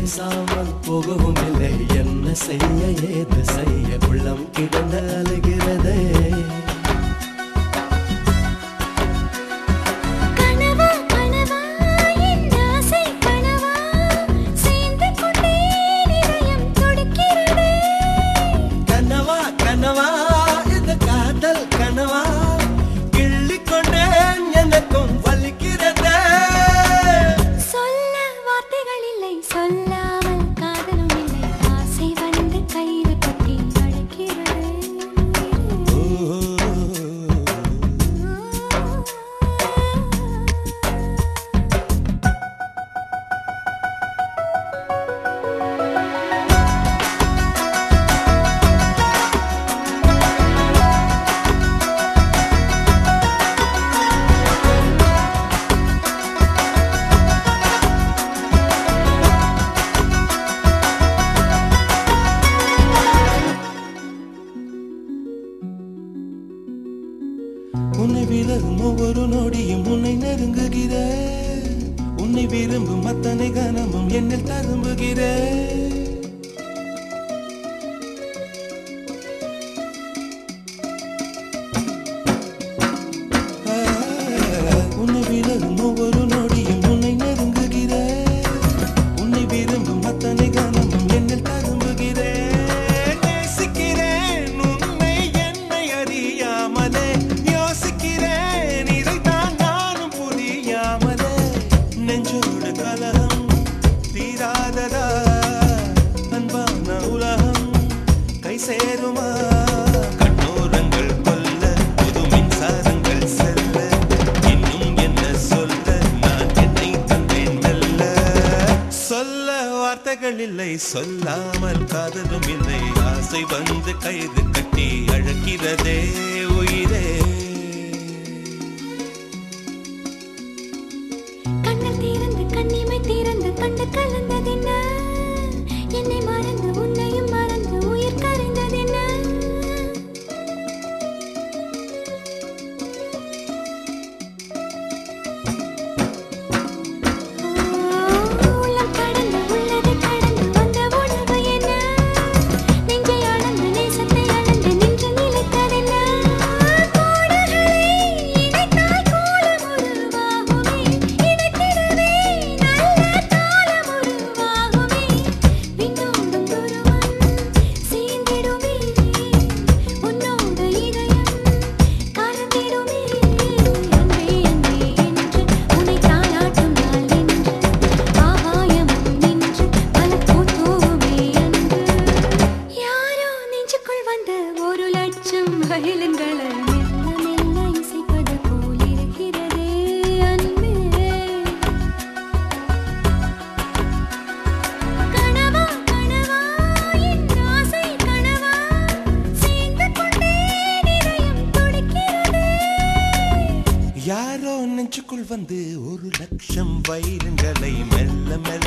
பேசாமல் போகவும் இல்லை என்ன செய்ய ஏது செய்ய உள்ளம் கிடந்து அழுகிறதே கனவா கனவா என் ஆசை கனவா சேர்ந்து கொண்டே இதயம் துடிக்கிறதே கனவா கனவா இது காதல் கனவா கிள்ளிக்கொண்டேன் எனக்கும் வலிக்கிறதே சொல்ல வார்த்தைகள் இல்லை சொல்லாமல் காதலும் இல்லை ஆசை வந்து கயிறு கட்டி அழைக்கிறது உன்னை விலகும் ஒவ்வொரு நொடியும் உன்னை நெருங்குகிற உன்னை விரும்பும் அத்தனை கனமும் என்னில் தரும்புகிற உன்னை விலகும் ஒவ்வொரு நொடியும் உன்னை நெருங்குகிற உன்னை விரும்பும் அத்தனை கனமும் என்னில் தரும்புகிறேன் நேசிக்கிறேன் உன்னை என்னை அறியாமலே யோசிக்கிறேன் இதைத்தான் நானும் புரியாமலே நெஞ்சோடு கலகம் தீராததா அன்பான உலகம் கை சேருமா கண்ணோரங்கள் கொல்ல புது மின்சாரங்கள் செல்ல இன்னும் என்ன சொல்ல நான் என்னை தந்தேன் மெல்ல சொல்ல வார்த்தைகள் இல்லை சொல்லாமல் காதலும் இல்லை ஆசை வந்து கயிறு கட்டி அழைக்கிறதே உயிரே கண்ணில் தீர்ந்து கண்ணிமை தீர்ந்து கண்டு கலந்ததென்ன என்னை மறந்து உன்னையும் மறந்து உயிர் கரைந்ததென்ன உள்ளம் கடந்து உள்ளதை கடந்து வந்த உணவு என்ன நெஞ்சை அளந்து நேசத்தை அளந்து நின்று நிலைத்ததென்ன கோடுகளை இணைத்தால் கோலம் உருவாகுமே இணைத்திடவே நல்ல காலம் உருவாகுமே விண்ணோடும் துருவம் சேர்ந்திடுமே உன்னோடு இதயம் கலந்திடுமே அன்பே அன்பே என்று உன்னை தாளாட்டும் நாள் என்று ஆகாயமும் நின்று பல பூத்தூவுமே அன்று யாரோ நெஞ்சுக்குள் வந்த ஒரு லட்சம் வயலங்களை மெல்ல மெல்ல இசைப்பது போல் இருக்கிறதே அன்பே கனவா கனவா என் ஆசை கனவா சேர்ந்து கொண்டே இதயம் துடிக்கிறதே யாரோ நெஞ்சுக்குள் வந்து ஒரு லட்சம் வைரங்களை மெல்ல மெல்ல